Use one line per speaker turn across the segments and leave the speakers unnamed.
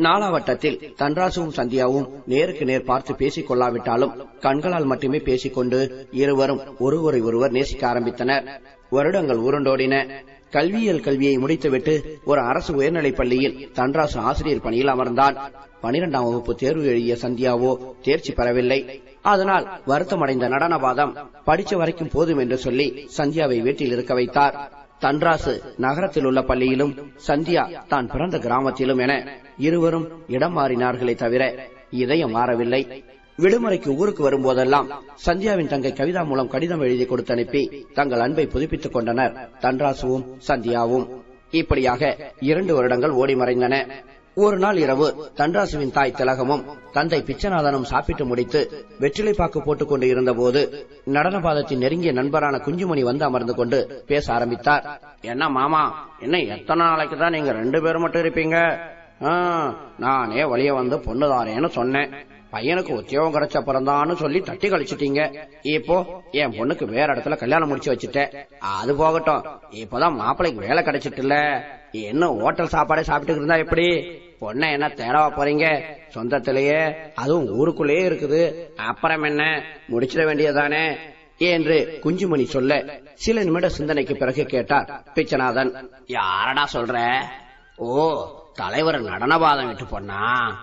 நாலாவட்டத்தில் தன்ராசுவும் சந்தியாவும் நேருக்கு நேர் பார்த்து பேசிக் கொள்ளாவிட்டாலும் கண்களால் மட்டுமே பேசிக்கொண்டு இருவரும் ஒருவரை ஒருவர் நேசிக்க ஆரம்பித்தனர் வருடங்கள் உருண்டோடின கல்வியியல் கல்வியை முடித்துவிட்டு ஒரு அரசு உயர்நிலைப் பள்ளியில் தன்ராசு ஆசிரியர் பணியில் அமர்ந்தான் பனிரெண்டாம் வகுப்பு தேர்வு எழுதிய சந்தியாவோ தேர்ச்சி பெறவில்லை அதனால் வருத்தமடைந்த நடனபாதம் படிச்ச வரைக்கும் போதும் என்று சொல்லி சந்தியாவை வீட்டில் இருக்க வைத்தார் தன்ராசு நகரத்தில் உள்ள பள்ளியிலும் சந்தியா தான் பிறந்த கிராமத்திலும் என இருவரும் இடம் மாறினார்களே தவிர இதயம் மாறவில்லை விடுமுறைக்கு ஊருக்கு வரும்போதெல்லாம் சந்தியாவின் தங்கை கவிதா மூலம் கடிதம் எழுதி கொடுத்து அனுப்பி தங்கள் அன்பை புதுப்பித்துக் கொண்டனர் தன்ராசுவும் சந்தியாவும் இப்படியாக இரண்டு வருடங்கள் ஓடி மறைந்தன ஒரு நாள் இரவு தன்ராசுவின் தாய் திலகமும் தந்தை பிச்சநாதனும் சாப்பிட்டு முடித்து வெற்றிலை பாக்கு போட்டுக் கொண்டு இருந்தபோது நடனபாதத்தின் நெருங்கிய நண்பரான குஞ்சுமணி வந்து அமர்ந்து கொண்டு பேச ஆரம்பித்தார் என்ன மாமா என்ன எத்தனை நாளைக்கு தான் நீங்க ரெண்டு பேரும் மட்டும் இருப்பீங்க ஆ, நானே வழிய வந்து பொண்ணுதாரேன்னு சொன்னேன் பையனுக்கு உத்தியோகம் கிடைச்ச பிறந்தான்னு சொல்லி தட்டி கழிச்சிட்டீங்க இப்போ என் பொண்ணுக்கு வேற இடத்துல கல்யாணம் முடிச்சு வச்சுட்டேன் அது போகட்டும் இப்பதான் மாப்பிள்ளைக்கு வேலை கிடைச்சிட்டுல இன்னும் ஹோட்டல் சாப்பாடே சாப்பிட்டு இருந்தா எப்படி பொண்ணை என்ன தேடவா போறீங்க சொந்தத்திலேயே அதுவும் ஊருக்குள்ளேயே இருக்குது அப்புறம் என்ன முடிச்சிட வேண்டியதானே என்று குஞ்சுமணி சொல்ல சில நிமிட சிந்தனைக்கு பிறகு கேட்டார் பிச்சநாதன் யாரடா சொல்ற ஓ தலைவர் நடனபாதம் விட்டு பொண்ணா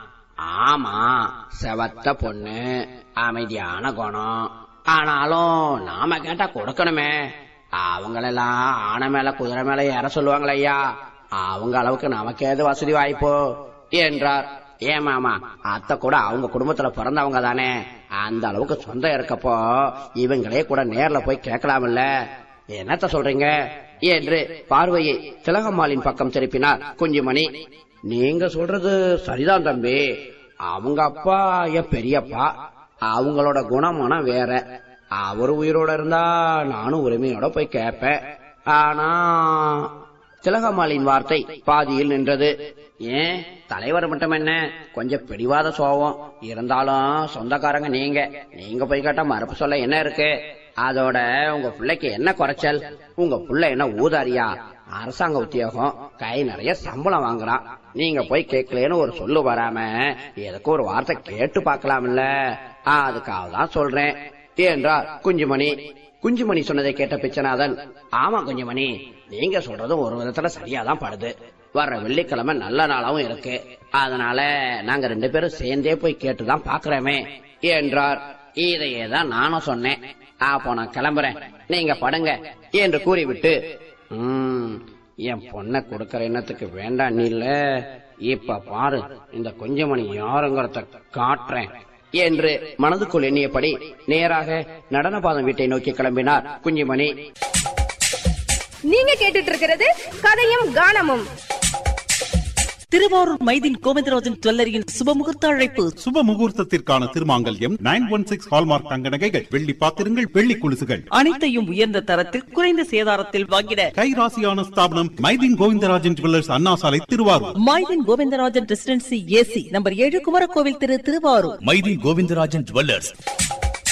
ஆமா செவத்த பொண்ணு அமைதியான குணம் ஆனாலும் நாம கேட்டா கொடுக்கணுமே அவங்களெல்லாம் ஆனை மேல குதிரை மேல ஏற சொல்லுவாங்களே ஐயா அவங்க அளவுக்கு நமக்கு ஏது வசதி வாய்ப்போ என்றார் ஏன் மாமா அத்தை கூட அவங்க குடும்பத்துல பிறந்தவங்க தானே அந்த அளவுக்கு சொந்தம் இருக்கப்போ இவங்களே கூட நேர்ல போய் கேட்கலாம்ல என்னத்த சொல்றீங்க என்று பார்வையை திலகம்மாளின் பக்கம் திருப்பினார் குஞ்சுமணி நீங்க சொல்றது சரிதான் தம்பி அவங்க அப்பா என் பெரியப்பா அவங்களோட குணமனம் வேற அவர் உயிரோட இருந்தா நானும் உரிமையோட போய் கேட்பேன் ஆனா திலகம்மாளின் வார்த்தை பாதியில் நின்றது ஏன் தலைவர் மட்டும் என்ன கொஞ்சம் பிடிவாத சோகம் இருந்தாலும் சொந்தக்காரங்க நீங்க நீங்க போய் கேட்டா மறுப்பு சொல்ல என்ன இருக்கு அதோட உங்க பிள்ளைக்கு என்ன குறைச்சல் உங்க புள்ள என்ன ஊதாரியா அரசாங்க உத்தியோகம் கை நிறைய சம்பளம் வாங்குறான் நீங்க போய் கேட்கலன்னு ஒரு சொல்லு வராம எதுக்கு ஒரு வார்த்தை கேட்டு பார்க்கலாம்ல அதுக்காக தான் சொல்றேன் என்றார் குஞ்சுமணி குஞ்சுமணி சொன்னதை கேட்ட பிச்சநாதன் ஆமா குஞ்சுமணி நீங்க சொல்றது ஒரு விதத்துல சரியாதான் படுது வர்ற வெள்ளிக்கிழமை நல்ல நாளாவும் இருக்கு அதனால நாங்க ரெண்டு பேரும் சேர்ந்தே போய் கேட்டுதான் பாக்குறோமே என்றார் இதையே தான் நானும் சொன்னேன் அப்போ நான் கிளம்புறேன் நீங்க படுங்க என்று கூறிவிட்டு "ம், என் பொண்ணை கொடுக்கற எண்ணத்துக்கு வேண்டாம் நீ இல்ல இப்ப பாரு இந்த கொஞ்சமணி யாருங்கிறத காட்டுறேன் என்று மனதுக்குள் எண்ணியபடி நேராக நடனபாதம் வீட்டை நோக்கி கிளம்பினார் குஞ்சுமணி
நீங்க கேட்டுட்டு இருக்கிறது கதையும் கானமும்
திருவாரூர் மைதின் கோவிந்தராஜன் ஜுவல்லரியின் சுபமுகூர்த்த அழைப்பு
சுப முகூர்த்தத்திற்கான திருமாங்கல்யம் நைன் ஒன் சிக்ஸ் ஹால்மார்க் தங்க நகைகள் வெள்ளி பாத்திரங்கள் வெள்ளி குலுசுகள்
அனைத்தையும் உயர்ந்த தரத்தில் குறைந்த சேதாரத்தில் வாங்கிட
கைராசியான ஸ்தாபனம் மைதீன் கோவிந்தராஜன் ஜுவல்லர்ஸ் அண்ணா சாலை திருவாரூர்
மைதின் கோவிந்தராஜன் ரெசிடென்சி ஏசி நம்பர் ஏழு குமரகோவில் திரு திருவாரூர்
மைதி கோவிந்தராஜன் ஜுவல்லர்ஸ்